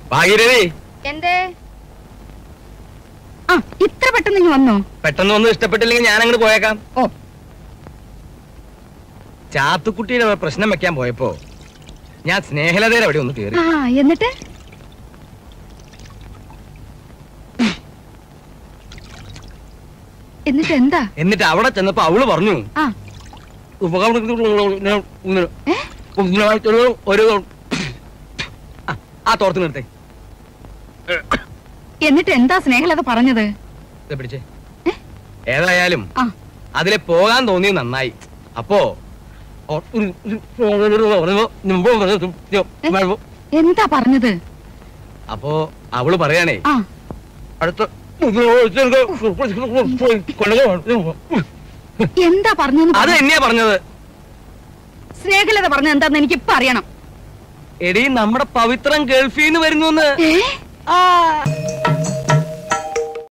ഭാഗീരഥി എന്തേ ആ ഇത്ര പെട്ടെന്ന് ഇങ്ങ് വന്നോ പെട്ടെന്ന് ഒന്നും ഇഷ്ടപ്പെട്ടില്ലെങ്കിൽ ഞാൻ അങ്ങോട്ട് പോയേക്കാം ഓ ചാത്തുക്കുട്ടിയുടെ പ്രശ്നം വെക്കാൻ പോയപ്പോ ഞാൻ സ്നേഹലതയുടെ അവിടെ ഒന്ന് കയറി ആ എന്നിട്ട് എന്നിട്ട് എന്താ എന്നിട്ട് അവിടെ ചെന്നപ്പോ അവള് പറഞ്ഞു ആ ഒരു ആ, ആ തോർത്ത് നിർത്തേ എന്നിട്ട് എന്താ സ്നേഹലത പറഞ്ഞത് ഇത് പിടിച്ചേ ഏതായാലും ആ അതിലെ പോകാൻ തോന്നിയത് നന്നായി അപ്പോ എന്താ പറഞ്ഞത് അപ്പോ അവള് പറയാണേ ആ അടുത്ത എന്താ പറഞ്ഞെന്ന് അത് പറ. തന്നെയാ പറഞ്ഞത് സ്നേഹലത പറഞ്ഞത് എന്താന്ന് എനിക്ക് ഇപ്പൊ അറിയണം എടീ നമ്മുടെ പവിത്രം ഗൾഫീന്ന് വരുന്നു ഏ ആ